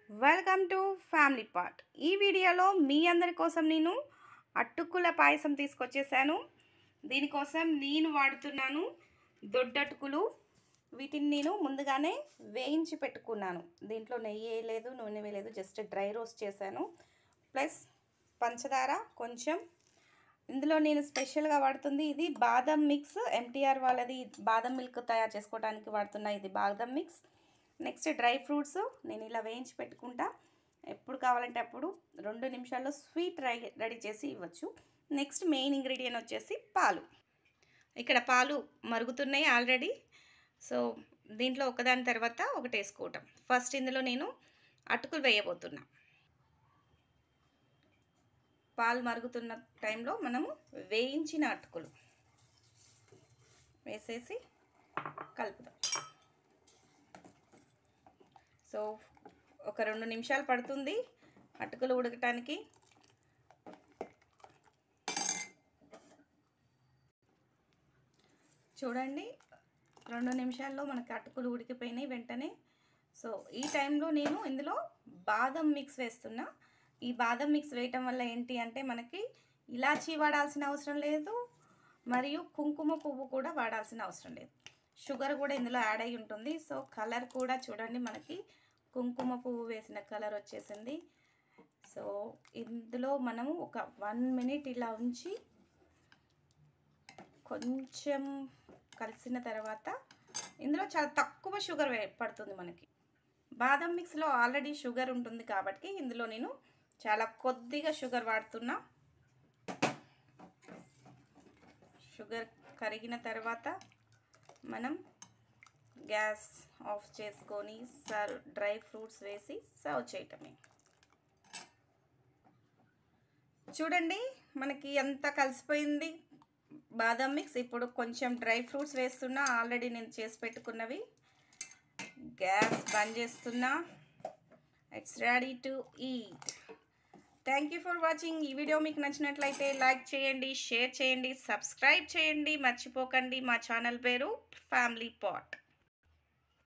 welcome to family part ఈ వీడియోలో మీ అందరి కోసం నేను అటుకుల పాయసం తీసుకొచ్చేసాను దీనికోసం నేను వాడుతున్నాను దొడ్డటుకులు వీటిని నేను ముందుగానే వేయించి పెట్టుకున్నాను దీంట్లో నెయ్యి వేయలేదు నూనె వేయలేదు జస్ట్ డ్రై రోస్ట్ చేశాను ప్లస్ పంచదార కొంచెం ఇందులో నేను స్పెషల్గా వాడుతుంది ఇది బాదం మిక్స్ ఎంటీఆర్ వాళ్ళది బాదం మిల్క్ తయారు చేసుకోవడానికి వాడుతున్న ఇది బాదం మిక్స్ నెక్స్ట్ డ్రై ఫ్రూట్స్ నేను ఇలా వేయించి పెట్టుకుంటా ఎప్పుడు కావాలంటే అప్పుడు రెండు నిమిషాల్లో స్వీట్ రై రెడీ చేసి ఇవ్వచ్చు నెక్స్ట్ మెయిన్ ఇంగ్రీడియంట్ వచ్చేసి పాలు ఇక్కడ పాలు మరుగుతున్నాయి ఆల్రెడీ సో దీంట్లో ఒకదాని తర్వాత ఒకటి వేసుకోవటం ఫస్ట్ ఇందులో నేను అటుకులు వేయబోతున్నా పాలు మరుగుతున్న టైంలో మనము వేయించిన అటుకులు వేసేసి కలుపుదాం సో ఒక రెండు నిమిషాలు పడుతుంది అటుకులు ఉడకటానికి చూడండి రెండు నిమిషాల్లో మనకి అటుకులు ఉడికిపోయినాయి వెంటనే సో ఈ టైంలో నేను ఇందులో బాదం మిక్స్ వేస్తున్నా ఈ బాదం మిక్స్ వేయటం వల్ల ఏంటి అంటే మనకి ఇలాచీ వాడాల్సిన అవసరం లేదు మరియు కుంకుమ పువ్వు కూడా వాడాల్సిన అవసరం లేదు షుగర్ కూడా ఇందులో యాడ్ అయి ఉంటుంది సో కలర్ కూడా చూడండి మనకి కుంకుమ పువ్వు వేసిన కలర్ వచ్చేసింది సో ఇందులో మనము ఒక వన్ మినిట్ ఇలా ఉంచి కొంచెం కలిసిన తర్వాత ఇందులో చాలా తక్కువ షుగర్ పడుతుంది మనకి బాదం మిక్స్లో ఆల్రెడీ షుగర్ ఉంటుంది కాబట్టి ఇందులో నేను చాలా కొద్దిగా షుగర్ వాడుతున్నా షుగర్ కరిగిన తర్వాత మనం గ్యాస్ ఆఫ్ చేసుకొని సర్వ్ డ్రై ఫ్రూట్స్ వేసి సర్వ్ చేయటమే చూడండి మనకి ఎంత కలిసిపోయింది బాదం మిక్స్ ఇప్పుడు కొంచెం డ్రై ఫ్రూట్స్ వేస్తున్నా ఆల్రెడీ నేను చేసి పెట్టుకున్నవి గ్యాస్ బంద్ చేస్తున్నా it's ready to eat thank you for watching ఈ వీడియో మీకు నచ్చినట్లయితే లైక్ చేయండి షేర్ చేయండి సబ్స్క్రైబ్ చేయండి మర్చిపోకండి మా ఛానల్ పేరు ఫ్యామిలీ పాట్